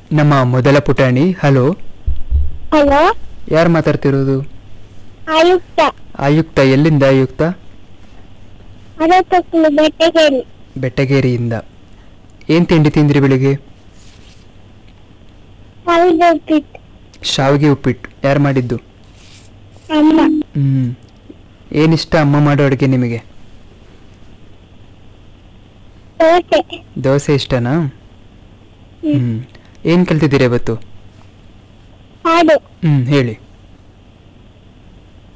ನಮ್ಮ ಮೊದಲ ಪುಟಾಣಿ ಹಲೋ ಹಲೋ ಯಾರು ಮಾತಾಡ್ತಿರೋದು ಆಯುಕ್ತ ಆಯುಕ್ತ ಎಲ್ಲಿಂದ ಆಯುಕ್ತ ಅರವತ್ತೊಂದು ಬೆಟ್ಟಗೇರಿ ಬೆಟ್ಟಗೇರಿಯಿಂದ ಏನು ತಿಂಡಿ ತಿಂದ್ರಿ ಬೆಳಿಗ್ಗೆ ಸಾವಿರದ ಉಪ್ಪಿಟ್ಟು ಶಾವಿಗೆ ಉಪ್ಪಿಟ್ಟು ಯಾರು ಮಾಡಿದ್ದು ಅಮ್ಮ ಹ್ಞೂ ಏನಿಷ್ಟ ಅಮ್ಮ ಮಾಡೋ ಅಡುಗೆ ನಿಮಗೆ ದೋಸೆ ದೋಸೆ ಇಷ್ಟನಾ ಹ್ಞೂ ಏನು ಕಲ್ತಿದ್ದೀರಾ ಇವತ್ತು ಹಾಡು ಹ್ಞೂ ಹೇಳಿ